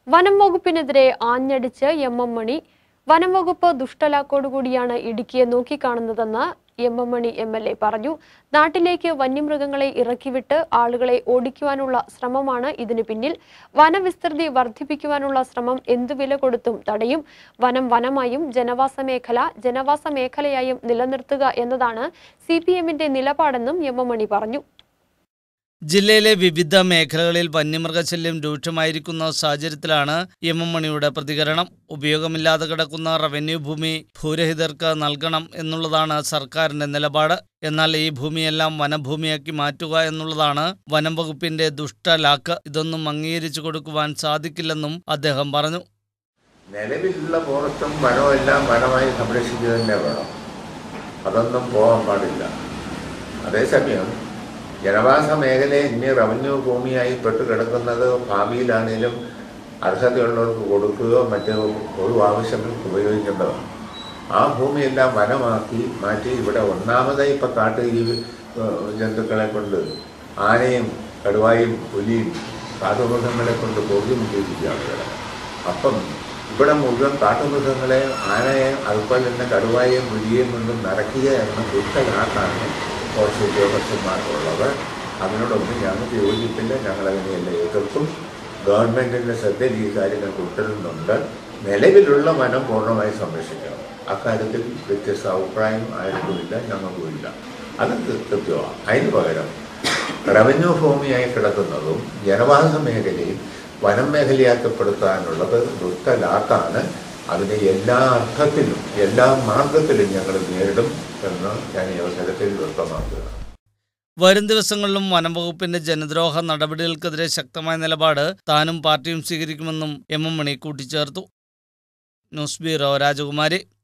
വനം വകുപ്പിനെതിരെ ആഞ്ഞടിച്ച് M M Mani വനം വകുപ്പ് ദുഷ്ടലാക്കോടുകൂടിയാണ് ഇടുക്കിയെ നോക്കിക്കാണുന്നതെന്ന് M M Mani M L A പറഞ്ഞു നാട്ടിലേക്ക് വന്യമൃഗങ്ങളെ ഇറക്കിവിട്ട് ആളുകളെ ഓടിക്കുവാനുള്ള ശ്രമമാണ് ഇതിന് പിന്നിൽ വനവിസ്തൃതി വർദ്ധിപ്പിക്കുവാനുള്ള ശ്രമം എന്തു വില കൊടുത്തും തടയും വനം വനമായും ജനവാസ മേഖല ജനവാസ മേഖലയായും നിലനിർത്തുക എന്നതാണ് സി പി എമ്മിന്റെ നിലപാടെന്നും എം എം മണി പറഞ്ഞു ജില്ലയിലെ വിവിധ മേഖലകളിൽ വന്യമൃഗശല്യം രൂക്ഷമായിരിക്കുന്ന സാഹചര്യത്തിലാണ് എം എം മണിയുടെ പ്രതികരണം ഉപയോഗമില്ലാതെ കിടക്കുന്ന റവന്യൂ ഭൂമി ഭൂരഹിതർക്ക് നൽകണം എന്നുള്ളതാണ് സർക്കാരിന്റെ നിലപാട് എന്നാൽ ഈ ഭൂമിയെല്ലാം വനഭൂമിയാക്കി മാറ്റുക എന്നുള്ളതാണ് വനം വകുപ്പിന്റെ ദുഷ്ടലാക്ക് ഇതൊന്നും അംഗീകരിച്ചു കൊടുക്കുവാൻ സാധിക്കില്ലെന്നും അദ്ദേഹം പറഞ്ഞു നിലവിലുള്ള ഫോറസ്റ്റും വനവും എല്ലാം വനമായി സംരക്ഷിക്കുക തന്നെ വേണം അതൊന്നും പോകാൻ പാടില്ല അതേസമയം ജനവാസ മേഖലയെ ഇനി റവന്യൂ ഭൂമിയായി പെട്ട് കിടക്കുന്നത് ഭാവിയിലാണെങ്കിലും അർഹതയുള്ളവർക്ക് കൊടുക്കുകയോ മറ്റ് ഒരു ആവശ്യങ്ങൾക്ക് ഉപയോഗിക്കേണ്ടതാണ് ആ ഭൂമിയെല്ലാം വനമാക്കി മാറ്റി ഇവിടെ ഒന്നാമതായി ഇപ്പം കാട്ട് ഈ ഏഹ്, ജന്തുക്കളെ കൊണ്ട് ആനയും കടുവായും പുലിയും കാട്ടുമൃഗങ്ങളെ കൊണ്ട് ബോധ്യമുട്ടിയിരിക്കുകയാണ് ഇവിടെ അപ്പം ഇവിടെ മുഴുവൻ കാട്ടുമൃഗങ്ങളെ ആനയെ അതുപോലെ തന്നെ കടുവായെയും പുലിയെയും കൊണ്ടും നടക്കുക എന്ന ദുഷ്ടനാട്ടാണ് കുറച്ച് ഉദ്യോഗസ്ഥന്മാർക്കുള്ളത് അതിനോടൊന്നും ഞങ്ങൾക്ക് യോജിപ്പില്ല ഞങ്ങളതിനെയെല്ലാം എതിർക്കും ഗവൺമെൻറ്റിൻ്റെ ശ്രദ്ധയിൽ ഈ കാര്യങ്ങൾ കൊണ്ടുവരുന്നുണ്ട് നിലവിലുള്ള വനം പൂർണ്ണമായി സംരക്ഷിക്കണം അക്കാര്യത്തിൽ വ്യത്യസ്ത അഭിപ്രായം ആർക്കുമില്ല ഞങ്ങൾക്കുമില്ല അത് കൃത്യമാണ് അതിന് പകരം റവന്യൂ ഭൂമിയായി കിടക്കുന്നതും ജനവാസ മേഖലയും വനം മേഖലയാക്കപ്പെടുത്താനുള്ളത് ദുഷ്ടലാക്കാണ് അതിനെ എല്ലാ അർത്ഥത്തിലും എല്ലാ മാർഗത്തിലും ഞങ്ങൾ നേരിടും എന്ന് ഞാൻ ഈ അവസരത്തിൽ വ്യക്തമാക്കുക വരും ദിവസങ്ങളിലും വനം വകുപ്പിന്റെ ജനദ്രോഹ നടപടികൾക്കെതിരെ ശക്തമായ നിലപാട് താനും പാർട്ടിയും സ്വീകരിക്കുമെന്നും എം എം മണി കൂട്ടിച്ചേർത്തു ന്യൂസ് ബ്യൂറോ രാജകുമാരി